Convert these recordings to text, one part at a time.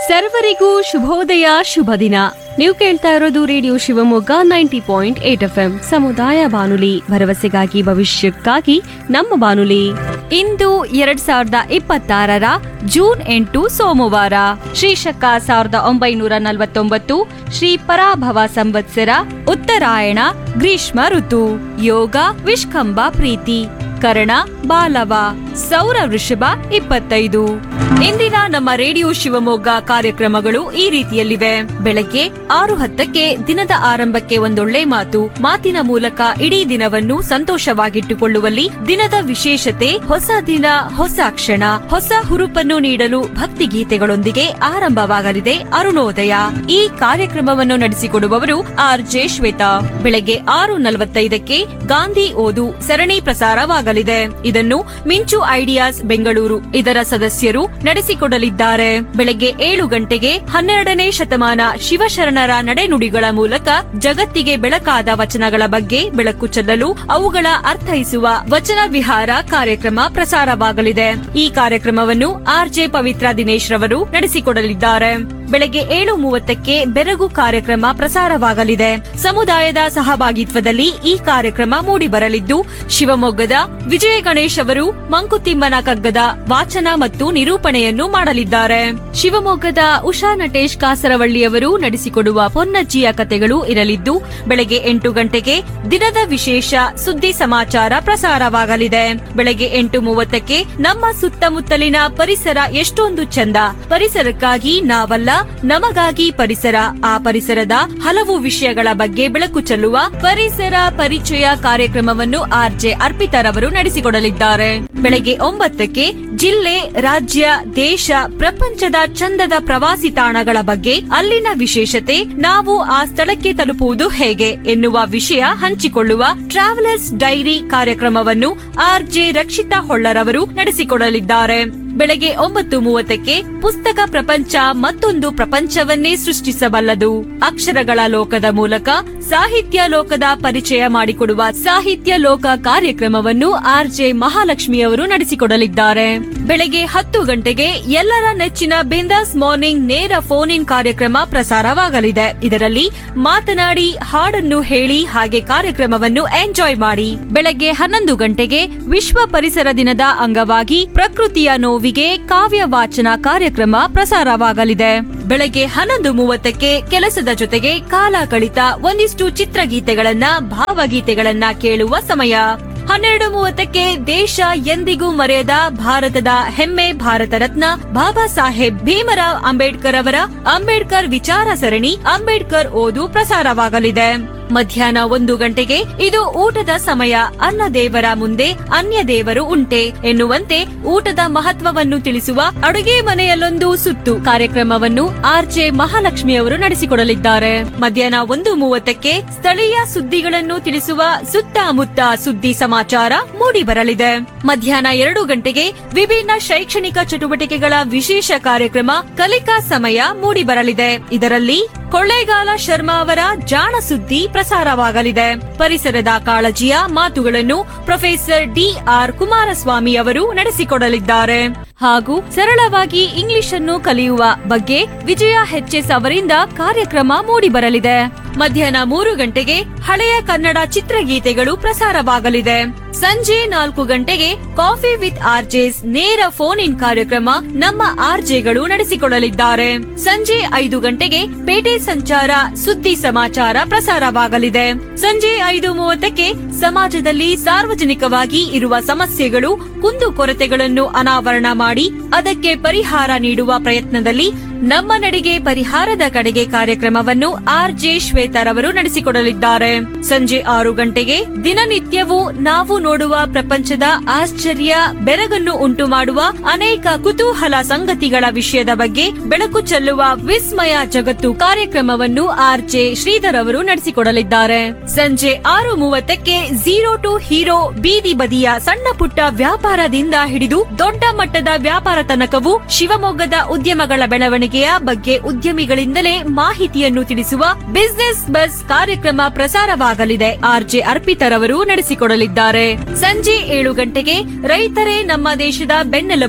ಸರ್ವರಿಗೂ ಶುಭೋದಯ ಶುಭ ದಿನ ನೀವು ಕೇಳ್ತಾ ಇರೋದು radio Shivamogga ninety point eight F M ಸಮುದಾಯ ಬಾನುಲಿ ಭರವಸೆಗಾಗಿ ಭವಿಷ್ಯಕ್ಕಾಗಿ ನಮ್ಮ ಬಾನುಲಿ ಇಂದು ಎರಡ್ ಸಾವಿರದ ಇಪ್ಪತ್ತಾರರ ಜೂನ್ ಎಂಟು ಸೋಮವಾರ ಶ್ರೀಶಕ ಸಾವಿರದ ಒಂಬೈನೂರ ನಲವತ್ತೊಂಬತ್ತು ಶ್ರೀ ಪರಾಭವ ಸಂವತ್ಸರ ಉತ್ತರಾಯಣ ಗ್ರೀಷ್ಮ ಋತು ಯೋಗ ವಿಷ್ಕಂಬ ಪ್ರೀತಿ ಕರ್ಣ ಬಾಲವ ಸೌರ ವೃಷಭ ಇಪ್ಪತ್ತೈದು ಇಂದಿನ ನಮ್ಮ ರೇಡಿಯೋ ಶಿವಮೊಗ್ಗ ಕಾರ್ಯಕ್ರಮಗಳು ಈ ರೀತಿಯಲ್ಲಿವೆ ಬೆಳಗ್ಗೆ ಆರು ಹತ್ತಕ್ಕೆ ದಿನದ ಆರಂಭಕ್ಕೆ ಒಂದೊಳ್ಳೆ ಮಾತು ಮಾತಿನ ಮೂಲಕ ಇಡೀ ದಿನವನ್ನು ಸಂತೋಷವಾಗಿಟ್ಟುಕೊಳ್ಳುವಲ್ಲಿ ದಿನದ ವಿಶೇಷತೆ ಹೊಸ ದಿನ ಹೊಸ ಕ್ಷಣ ಹೊಸ ಹುರುಪನ್ನು ನೀಡಲು ಭಕ್ತಿ ಗೀತೆಗಳೊಂದಿಗೆ ಆರಂಭವಾಗಲಿದೆ ಅರುಣೋದಯ ಈ ಕಾರ್ಯಕ್ರಮವನ್ನು ನಡೆಸಿಕೊಡುವವರು ಆರ್ ಜೆ ಶ್ವೇತಾ ಬೆಳಗ್ಗೆ ಆರು ನಲವತ್ತೈದಕ್ಕೆ ಗಾಂಧಿ ಓದು ಸರಣಿ ಪ್ರಸಾರವಾಗಲಿದೆ ಇದನ್ನು ಮಿಂಚು ಐಡಿಯಾಸ್ ಬೆಂಗಳೂರು ಇದರ ಸದಸ್ಯರು ನಡೆಸಿಕೊಡಲಿದ್ದಾರೆ ಬೆಳಗ್ಗೆ ಏಳು ಗಂಟೆಗೆ ಹನ್ನೆರಡನೇ ಶತಮಾನ ಶಿವಶರಣರ ನಡೆನುಡಿಗಳ ಮೂಲಕ ಜಗತ್ತಿಗೆ ಬೆಳಕಾದ ವಚನಗಳ ಬಗ್ಗೆ ಬೆಳಕು ಚೆಲ್ಲಲು ಅವುಗಳ ಅರ್ಥೈಸುವ ವಚನ ವಿಹಾರ ಕಾರ್ಯಕ್ರಮ ಪ್ರಸಾರವಾಗಲಿದೆ ಈ ಕಾರ್ಯಕ್ರಮವನ್ನು ಆರ್ಜೆ ಪವಿತ್ರ ದಿನೇಶ್ ರವರು ನಡೆಸಿಕೊಡಲಿದ್ದಾರೆ ಬೆಳಗ್ಗೆ ಏಳು ಮೂವತ್ತಕ್ಕೆ ಬೆರಗು ಕಾರ್ಯಕ್ರಮ ಪ್ರಸಾರವಾಗಲಿದೆ ಸಮುದಾಯದ ಸಹಭಾಗಿತ್ವದಲ್ಲಿ ಈ ಕಾರ್ಯಕ್ರಮ ಮೂಡಿಬರಲಿದ್ದು ಶಿವಮೊಗ್ಗದ ವಿಜಯ ಗಣೇಶ್ ಅವರು ಮಂಕುತಿಮ್ಮನ ಕಗ್ಗದ ವಾಚನ ಮತ್ತು ನಿರೂಪಣೆಯನ್ನು ಮಾಡಲಿದ್ದಾರೆ ಶಿವಮೊಗ್ಗದ ಉಷಾ ನಟೇಶ್ ಕಾಸರವಳ್ಳಿಯವರು ನಡೆಸಿಕೊಡುವ ಪೊನ್ನಜ್ಜಿಯ ಕತೆಗಳು ಇರಲಿದ್ದು ಬೆಳಗ್ಗೆ ಎಂಟು ಗಂಟೆಗೆ ದಿನದ ವಿಶೇಷ ಸುದ್ದಿ ಸಮಾಚಾರ ಪ್ರಸಾರವಾಗಲಿದೆ ಬೆಳಗ್ಗೆ ಎಂಟು ಮೂವತ್ತಕ್ಕೆ ನಮ್ಮ ಸುತ್ತಮುತ್ತಲಿನ ಪರಿಸರ ಎಷ್ಟೊಂದು ಚಂದ ಪರಿಸರಕ್ಕಾಗಿ ನಾವಲ್ಲ ನಮಗಾಗಿ ಪರಿಸರ ಆ ಪರಿಸರದ ಹಲವು ವಿಷಯಗಳ ಬಗ್ಗೆ ಬೆಳಕು ಚೆಲ್ಲುವ ಪರಿಸರ ಪರಿಚಯ ಕಾರ್ಯಕ್ರಮವನ್ನು ಆರ್ಜೆ ಅರ್ಪಿತರವರು ನಡೆಸಿಕೊಡಲಿದ್ದಾರೆ ಬೆಳಗ್ಗೆ ಒಂಬತ್ತಕ್ಕೆ ಜಿಲ್ಲೆ ರಾಜ್ಯ ದೇಶ ಪ್ರಪಂಚದ ಚಂದದ ಪ್ರವಾಸಿ ತಾಣಗಳ ಬಗ್ಗೆ ಅಲ್ಲಿನ ವಿಶೇಷತೆ ನಾವು ಆ ಸ್ಥಳಕ್ಕೆ ತಲುಪುವುದು ಹೇಗೆ ಎನ್ನುವ ವಿಷಯ ಹಂಚಿಕೊಳ್ಳುವ ಟ್ರಾವೆಲರ್ಸ್ ಡೈರಿ ಕಾರ್ಯಕ್ರಮವನ್ನು ಆರ್ಜೆ ರಕ್ಷಿತಾ ಹೊಳ್ಳರವರು ನಡೆಸಿಕೊಡಲಿದ್ದಾರೆ ಬೆಳಗ್ಗೆ ಒಂಬತ್ತು ಮೂವತ್ತಕ್ಕೆ ಪುಸ್ತಕ ಪ್ರಪಂಚ ಮತ್ತೊಂದು ಪ್ರಪಂಚವನ್ನೇ ಸೃಷ್ಟಿಸಬಲ್ಲದು ಅಕ್ಷರಗಳ ಲೋಕದ ಮೂಲಕ ಸಾಹಿತ್ಯ ಲೋಕದ ಪರಿಚಯ ಮಾಡಿಕೊಡುವ ಸಾಹಿತ್ಯ ಲೋಕ ಕಾರ್ಯಕ್ರಮವನ್ನು ಆರ್ಜೆ ಮಹಾಲಕ್ಷ್ಮಿಯವರು ನಡೆಸಿಕೊಡಲಿದ್ದಾರೆ ಬೆಳಗ್ಗೆ ಹತ್ತು ಗಂಟೆಗೆ ಎಲ್ಲರ ನೆಚ್ಚಿನ ಬಿಂದಾಸ್ ಮಾರ್ನಿಂಗ್ ನೇರ ಫೋನ್ ಇನ್ ಕಾರ್ಯಕ್ರಮ ಪ್ರಸಾರವಾಗಲಿದೆ ಇದರಲ್ಲಿ ಮಾತನಾಡಿ ಹಾಡನ್ನು ಹೇಳಿ ಹಾಗೆ ಕಾರ್ಯಕ್ರಮವನ್ನು ಎಂಜಾಯ್ ಮಾಡಿ ಬೆಳಗ್ಗೆ ಹನ್ನೊಂದು ಗಂಟೆಗೆ ವಿಶ್ವ ಪರಿಸರ ದಿನದ ಅಂಗವಾಗಿ ಪ್ರಕೃತಿಯ ನೋವಿಗೆ ಕಾವ್ಯ ವಾಚನ ಕಾರ್ಯಕ್ರಮ ಪ್ರಸಾರವಾಗಲಿದೆ ಬೆಳಗ್ಗೆ ಹನ್ನೊಂದು ಮೂವತ್ತಕ್ಕೆ ಕೆಲಸದ ಜೊತೆಗೆ ಕಾಲ ಕಳಿತ ಒಂದಿಷ್ಟು ಚಿತ್ರಗೀತೆಗಳನ್ನ ಭಾವಗೀತೆಗಳನ್ನ ಕೇಳುವ ಸಮಯ ಹನ್ನೆರಡು ಮೂವತ್ತಕ್ಕೆ ದೇಶ ಎಂದಿಗೂ ಮರೆಯದ ಭಾರತದ ಹೆಮ್ಮೆ ಭಾರತ ರತ್ನ ಬಾಬಾ ಸಾಹೇಬ್ ಭೀಮರಾವ್ ಅಂಬೇಡ್ಕರ್ ಅವರ ಅಂಬೇಡ್ಕರ್ ವಿಚಾರ ಸರಣಿ ಅಂಬೇಡ್ಕರ್ ಓದು ಪ್ರಸಾರವಾಗಲಿದೆ ಮಧ್ಯಾಹ್ನ ಒಂದು ಗಂಟೆಗೆ ಇದು ಊಟದ ಸಮಯ ಅನ್ನ ದೇವರ ಮುಂದೆ ಅನ್ಯ ದೇವರು ಉಂಟೆ ಎನ್ನುವಂತೆ ಊಟದ ಮಹತ್ವವನ್ನು ತಿಳಿಸುವ ಅಡುಗೆ ಮನೆಯಲ್ಲೊಂದು ಸುತ್ತು ಕಾರ್ಯಕ್ರಮವನ್ನು ಆರ್ಜೆ ಮಹಾಲಕ್ಷ್ಮಿಯವರು ನಡೆಸಿಕೊಡಲಿದ್ದಾರೆ ಮಧ್ಯಾಹ್ನ ಒಂದು ಮೂವತ್ತಕ್ಕೆ ಸ್ಥಳೀಯ ಸುದ್ದಿಗಳನ್ನು ತಿಳಿಸುವ ಸುತ್ತಮುತ್ತ ಸುದ್ದಿ ಸಮಾಚಾರ ಮೂಡಿಬರಲಿದೆ ಮಧ್ಯಾಹ್ನ ಎರಡು ಗಂಟೆಗೆ ವಿಭಿನ್ನ ಶೈಕ್ಷಣಿಕ ಚಟುವಟಿಕೆಗಳ ವಿಶೇಷ ಕಾರ್ಯಕ್ರಮ ಕಲಿಕಾ ಸಮಯ ಮೂಡಿಬರಲಿದೆ ಇದರಲ್ಲಿ ಕೊಳ್ಳೇಗಾಲ ಶರ್ಮಾ ಅವರ ಜಾಣ ಸುದ್ದಿ ಪ್ರಸಾರವಾಗಲಿದೆ ಪರಿಸರದ ಕಾಳಜಿಯ ಮಾತುಗಳನ್ನು ಪ್ರೊಫೆಸರ್ ಡಿ ಆರ್ ಕುಮಾರಸ್ವಾಮಿ ಅವರು ನಡೆಸಿಕೊಡಲಿದ್ದಾರೆ ಹಾಗೂ ಸರಳವಾಗಿ ಇಂಗ್ಲಿಷ್ ಅನ್ನು ಕಲಿಯುವ ಬಗ್ಗೆ ವಿಜಯ ಎಚ್ಎಸ್ ಅವರಿಂದ ಕಾರ್ಯಕ್ರಮ ಮೂಡಿಬರಲಿದೆ ಮಧ್ಯಾಹ್ನ ಮೂರು ಗಂಟೆಗೆ ಹಳೆಯ ಕನ್ನಡ ಚಿತ್ರಗೀತೆಗಳು ಪ್ರಸಾರವಾಗಲಿದೆ ಸಂಜೆ ನಾಲ್ಕು ಗಂಟೆಗೆ ಕಾಫಿ ವಿತ್ ಆರ್ಜೆಸ್ ನೇರ ಫೋನ್ ಇನ್ ಕಾರ್ಯಕ್ರಮ ನಮ್ಮ ಆರ್ಜೆಗಳು ನಡೆಸಿಕೊಡಲಿದ್ದಾರೆ ಸಂಜೆ ಐದು ಗಂಟೆಗೆ ಪೇಟೆ ಸಂಚಾರ ಸುದ್ದಿ ಸಮಾಚಾರ ಪ್ರಸಾರವಾಗಲಿದೆ ಸಂಜೆ ಐದು ಮೂವತ್ತಕ್ಕೆ ಸಮಾಜದಲ್ಲಿ ಸಾರ್ವಜನಿಕವಾಗಿ ಇರುವ ಸಮಸ್ಯೆಗಳು ಕುಂದುಕೊರತೆಗಳನ್ನು ಅನಾವರಣ ಮಾಡಿ ಅದಕ್ಕೆ ಪರಿಹಾರ ನೀಡುವ ಪ್ರಯತ್ನದಲ್ಲಿ ನಮ್ಮ ನಡಿಗೆ ಪರಿಹಾರದ ಕಡೆಗೆ ಕಾರ್ಯಕ್ರಮವನ್ನು ಆರ್ ಜೆ ಶ್ವೇತರವರು ನಡೆಸಿಕೊಡಲಿದ್ದಾರೆ ಸಂಜೆ ಆರು ಗಂಟೆಗೆ ದಿನನಿತ್ಯವೂ ನಾವು ನೋಡುವ ಪ್ರಪಂಚದ ಆಶ್ಚರ್ಯ ಬೆರಗನ್ನು ಉಂಟು ಮಾಡುವ ಅನೇಕ ಕುತೂಹಲ ಸಂಗತಿಗಳ ವಿಷಯದ ಬಗ್ಗೆ ಬೆಳಕು ಚೆಲ್ಲುವ ವಿಸ್ಮಯ ಜಗತ್ತು ಕಾರ್ಯಕ್ರಮವನ್ನು ಆರ್ ಜೆ ಶ್ರೀಧರ್ ಅವರು ನಡೆಸಿಕೊಡಲಿದ್ದಾರೆ ಸಂಜೆ ಆರು ಮೂವತ್ತಕ್ಕೆ ಝೀರೋ ಟು ಹೀರೋ ಬೀದಿ ಬದಿಯ ಸಣ್ಣ ಪುಟ್ಟ ವ್ಯಾಪಾರದಿಂದ ಹಿಡಿದು ದೊಡ್ಡ ಮಟ್ಟದ ವ್ಯಾಪಾರ ತನಕವು ಶಿವಮೊಗ್ಗದ ಉದ್ಯಮಗಳ ಬೆಳವಣಿಗೆಯ ಬಗ್ಗೆ ಉದ್ಯಮಿಗಳಿಂದಲೇ ಮಾಹಿತಿಯನ್ನು ತಿಳಿಸುವ ಬಿಸಿನೆಸ್ ಬಸ್ ಕಾರ್ಯಕ್ರಮ ಪ್ರಸಾರವಾಗಲಿದೆ ಆರ್ಜೆ ಅರ್ಪಿತರವರು ನಡೆಸಿಕೊಡಲಿದ್ದಾರೆ ಸಂಜೆ ಏಳು ಗಂಟೆಗೆ ರೈತರೇ ನಮ್ಮ ದೇಶದ ಬೆನ್ನೆಲುಬು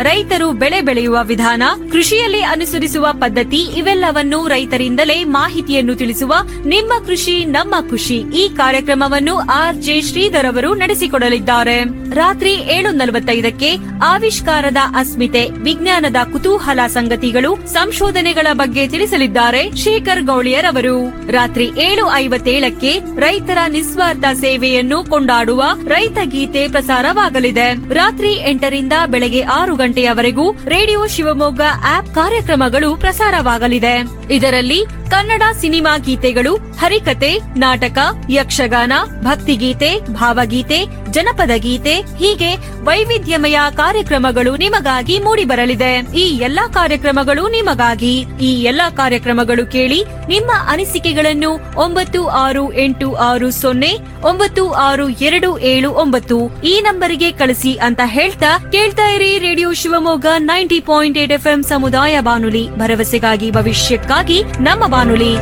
ರೈತರು ಬೆಳೆ ಬೆಳೆಯುವ ವಿಧಾನ ಕೃಷಿಯಲ್ಲಿ ಅನುಸರಿಸುವ ಪದ್ಧತಿ ಇವೆಲ್ಲವನ್ನು ರೈತರಿಂದಲೇ ಮಾಹಿತಿಯನ್ನು ತಿಳಿಸುವ ನಿಮ್ಮ ಕೃಷಿ ನಮ್ಮ ಖುಷಿ ಈ ಕಾರ್ಯಕ್ರಮವನ್ನು ಆರ್ ಜೆ ಶ್ರೀಧರ್ ಅವರು ನಡೆಸಿಕೊಡಲಿದ್ದಾರೆ ರಾತ್ರಿ ಏಳು ನಲವತ್ತೈದಕ್ಕೆ ಆವಿಷ್ಕಾರದ ಅಸ್ಮಿತೆ ವಿಜ್ಞಾನದ ಕುತೂಹಲ ಸಂಗತಿಗಳು ಸಂಶೋಧನೆಗಳ ಬಗ್ಗೆ ತಿಳಿಸಲಿದ್ದಾರೆ ಶೇಖರ್ ಗೌಳಿಯರ್ ಅವರು ರಾತ್ರಿ ಏಳು ಐವತ್ತೇಳಕ್ಕೆ ರೈತರ ನಿಸ್ವಾರ್ಥ ಸೇವೆಯನ್ನು ಕೊಂಡಾಡುವ ರೈತ ಗೀತೆ ಪ್ರಸಾರವಾಗಲಿದೆ ರಾತ್ರಿ ಎಂಟರಿಂದ ಬೆಳಗ್ಗೆ ಆರು ಗಂಟೆಯವರೆಗೂ ರೇಡಿಯೋ ಶಿವಮೊಗ್ಗ ಆಪ್ ಕಾರ್ಯಕ್ರಮಗಳು ಪ್ರಸಾರವಾಗಲಿದೆ ಇದರಲ್ಲಿ ಕನ್ನಡ ಸಿನಿಮಾ ಗೀತೆಗಳು ಹರಿಕತೆ ನಾಟಕ ಯಕ್ಷಗಾನ ಭಕ್ತಿಗೀತೆ ಭಾವಗೀತೆ ಜನಪದ ಗೀತೆ ಹೀಗೆ ವೈವಿಧ್ಯಮಯ ಕಾರ್ಯಕ್ರಮಗಳು ನಿಮಗಾಗಿ ಮೂಡಿಬರಲಿದೆ ಈ ಎಲ್ಲಾ ಕಾರ್ಯಕ್ರಮಗಳು ನಿಮಗಾಗಿ ಈ ಎಲ್ಲಾ ಕಾರ್ಯಕ್ರಮಗಳು ಕೇಳಿ ನಿಮ್ಮ ಅನಿಸಿಕೆಗಳನ್ನು ಒಂಬತ್ತು ಆರು ಎಂಟು ಆರು ಸೊನ್ನೆ ಒಂಬತ್ತು ಆರು ಎರಡು ಏಳು ಒಂಬತ್ತು ಈ ನಂಬರಿಗೆ ಕಳಿಸಿ ಅಂತ ಹೇಳ್ತಾ ಕೇಳ್ತಾ ಇರಿ radio Shivamogga ninety point eight F ಸಮುದಾಯ ಬಾನುಲಿ ಭರವಸೆಗಾಗಿ ಭವಿಷ್ಯಕ್ಕಾಗಿ ನಮ್ಮ ಬಾನುಲಿ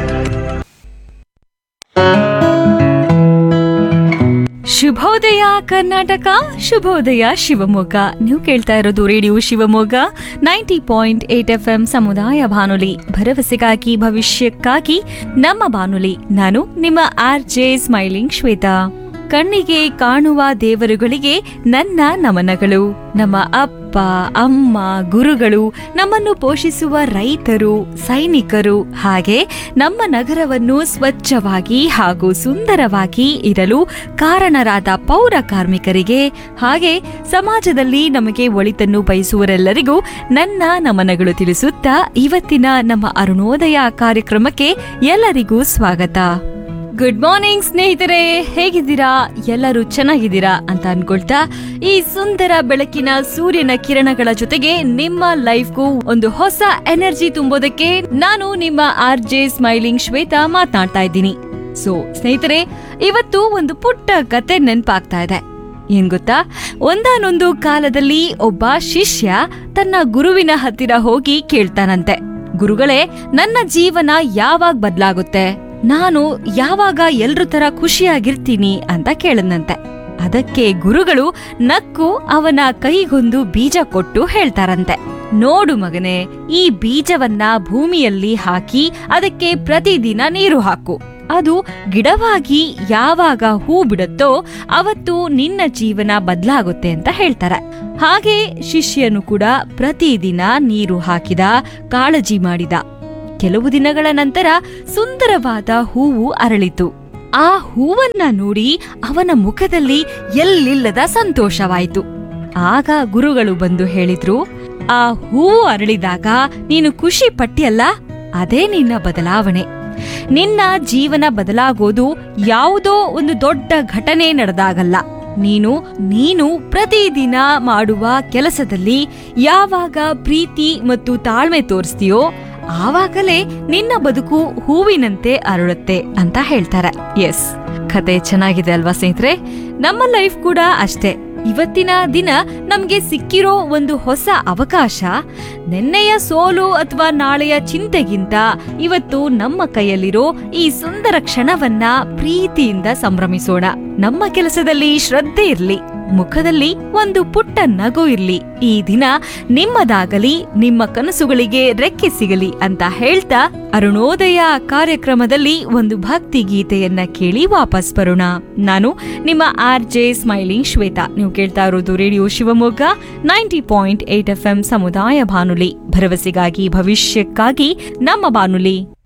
ಶುಭೋದಯ ಕರ್ನಾಟಕ ಶುಭೋದಯ ಶಿವಮೊಗ್ಗ ನೀವು ಕೇಳ್ತಾ ಇರೋದು radio Shivamogga ninety point eight F M ಸಮುದಾಯ ಬಾನುಲಿ ಭರವಸೆಗಾಗಿ ಭವಿಷ್ಯಕ್ಕಾಗಿ ನಮ್ಮ ಬಾನುಲಿ ನಾನು ನಿಮ್ಮ ಆರ್ ಜೆ ಸ್ಮೈಲಿಂಗ್ ಶ್ವೇತಾ ಕಣ್ಣಿಗೆ ಕಾಣುವ ದೇವರುಗಳಿಗೆ ನನ್ನ ನಮನಗಳು ನಮ್ಮ ಅಪ್ಪ ಅಮ್ಮ ಗುರುಗಳು ನಮ್ಮನ್ನು ಪೋಷಿಸುವ ರೈತರು ಸೈನಿಕರು ಹಾಗೆ ನಮ್ಮ ನಗರವನ್ನು ಸ್ವಚ್ಛವಾಗಿ ಹಾಗೂ ಸುಂದರವಾಗಿ ಇರಲು ಕಾರಣರಾದ ಪೌರ ಕಾರ್ಮಿಕರಿಗೆ ಹಾಗೆ ಸಮಾಜದಲ್ಲಿ ನಮಗೆ ಒಳಿತನ್ನು ಬಯಸುವರೆಲ್ಲರಿಗೂ ನನ್ನ ನಮನಗಳು ತಿಳಿಸುತ್ತಾ ಇವತ್ತಿನ ನಮ್ಮ ಅರುಣೋದಯ ಕಾರ್ಯಕ್ರಮಕ್ಕೆ ಎಲ್ಲರಿಗೂ ಸ್ವಾಗತ ಗುಡ್ ಮಾರ್ನಿಂಗ್ ಸ್ನೇಹಿತರೆ ಹೇಗಿದ್ದೀರಾ ಎಲ್ಲರೂ ಚೆನ್ನಾಗಿದ್ದೀರಾ ಅಂತ ಅನ್ಕೊಳ್ತಾ ಈ ಸುಂದರ ಬೆಳಕಿನ ಸೂರ್ಯನ ಕಿರಣಗಳ ಜೊತೆಗೆ ನಿಮ್ಮ ಲೈಫ್ಗೂ ಒಂದು ಹೊಸ ಎನರ್ಜಿ ತುಂಬೋದಕ್ಕೆ ನಾನು ನಿಮ್ಮ ಆರ್ ಜೆ ಸ್ಮೈಲಿಂಗ್ ಶ್ವೇತಾ ಮಾತನಾಡ್ತಾ ಇದ್ದೀನಿ ಸೊ ಸ್ನೇಹಿತರೆ ಇವತ್ತು ಒಂದು ಪುಟ್ಟ ಕತೆ ನೆನ್ಪಾಗ್ತಾ ಇದೆ ಏನ್ ಗೊತ್ತಾ ಒಂದಾನೊಂದು ಕಾಲದಲ್ಲಿ ಒಬ್ಬ ಶಿಷ್ಯ ತನ್ನ ಗುರುವಿನ ಹತ್ತಿರ ಹೋಗಿ ಕೇಳ್ತಾನಂತೆ ಗುರುಗಳೇ ನನ್ನ ಜೀವನ ಯಾವಾಗ ಬದ್ಲಾಗುತ್ತೆ ನಾನು ಯಾವಾಗ ಎಲ್ರ ತರ ಖುಷಿಯಾಗಿರ್ತೀನಿ ಅಂತ ಕೇಳದಂತೆ ಅದಕ್ಕೆ ಗುರುಗಳು ನಕ್ಕು ಅವನ ಕೈಗೊಂದು ಬೀಜ ಕೊಟ್ಟು ಹೇಳ್ತಾರಂತೆ ನೋಡು ಮಗನೇ ಈ ಬೀಜವನ್ನ ಭೂಮಿಯಲ್ಲಿ ಹಾಕಿ ಅದಕ್ಕೆ ಪ್ರತಿದಿನ ನೀರು ಹಾಕು ಅದು ಗಿಡವಾಗಿ ಯಾವಾಗ ಹೂ ಬಿಡುತ್ತೋ ಅವತ್ತು ನಿನ್ನ ಜೀವನ ಬದಲಾಗುತ್ತೆ ಅಂತ ಹೇಳ್ತಾರೆ ಹಾಗೆ ಶಿಷ್ಯನು ಕೂಡ ಪ್ರತಿದಿನ ನೀರು ಹಾಕಿದ ಕಾಳಜಿ ಮಾಡಿದ ಕೆಲವು ದಿನಗಳ ನಂತರ ಸುಂದರವಾದ ಹೂವು ಅರಳಿತು ಆ ಹೂವನ್ನ ನೋಡಿ ಅವನ ಮುಖದಲ್ಲಿ ಎಲ್ಲಿಲ್ಲದ ಸಂತೋಷವಾಯಿತು ಆಗ ಗುರುಗಳು ಬಂದು ಹೇಳಿದ್ರು ಆ ಹೂವು ಅರಳಿದಾಗ ನೀನು ಖುಷಿ ಪಟ್ಟಿಯಲ್ಲ ಅದೇ ನಿನ್ನ ಬದಲಾವಣೆ ನಿನ್ನ ಜೀವನ ಬದಲಾಗೋದು ಯಾವುದೋ ಒಂದು ದೊಡ್ಡ ಘಟನೆ ನಡೆದಾಗಲ್ಲ ನೀನು ನೀನು ಪ್ರತಿದಿನ ಮಾಡುವ ಕೆಲಸದಲ್ಲಿ ಯಾವಾಗ ಪ್ರೀತಿ ಮತ್ತು ತಾಳ್ಮೆ ತೋರಿಸ್ತೀಯೋ ಆವಾಗಲೇ ನಿನ್ನ ಬದುಕು ಹೂವಿನಂತೆ ಅರಳುತ್ತೆ ಅಂತ ಹೇಳ್ತಾರೆ ಎಸ್ ಕತೆ ಚೆನ್ನಾಗಿದೆ ಅಲ್ವಾ ಸ್ನೇಹಿತರೆ ನಮ್ಮ ಲೈಫ್ ಕೂಡ ಅಷ್ಟೇ ಇವತ್ತಿನ ದಿನ ನಮ್ಗೆ ಸಿಕ್ಕಿರೋ ಒಂದು ಹೊಸ ಅವಕಾಶ ನಿನ್ನೆಯ ಸೋಲು ಅಥವಾ ನಾಳೆಯ ಚಿಂತೆಗಿಂತ ಇವತ್ತು ನಮ್ಮ ಕೈಯಲ್ಲಿರೋ ಈ ಸುಂದರ ಕ್ಷಣವನ್ನ ಪ್ರೀತಿಯಿಂದ ಸಂಭ್ರಮಿಸೋಣ ನಮ್ಮ ಕೆಲಸದಲ್ಲಿ ಶ್ರದ್ಧೆ ಇರ್ಲಿ ಮುಖದಲ್ಲಿ ಒಂದು ಪುಟ್ಟ ನಗು ಇರ್ಲಿ ಈ ದಿನ ನಿಮ್ಮದಾಗಲಿ ನಿಮ್ಮ ಕನಸುಗಳಿಗೆ ರೆಕ್ಕೆ ಸಿಗಲಿ ಅಂತ ಹೇಳ್ತಾ ಅರುಣೋದಯ ಕಾರ್ಯಕ್ರಮದಲ್ಲಿ ಒಂದು ಭಕ್ತಿ ಗೀತೆಯನ್ನ ಕೇಳಿ ವಾಪಸ್ ಬರೋಣ ನಾನು ನಿಮ್ಮ ಆರ್ ಜೆ ಸ್ಮೈಲಿಂಗ್ ಶ್ವೇತಾ ನೀವು ಕೇಳ್ತಾ ಇರೋದು radio Shivamogga ninety point eight F M ಸಮುದಾಯ ಬಾನುಲಿ ಭರವಸೆಗಾಗಿ ಭವಿಷ್ಯಕ್ಕಾಗಿ ನಮ್ಮ ಬಾನುಲಿ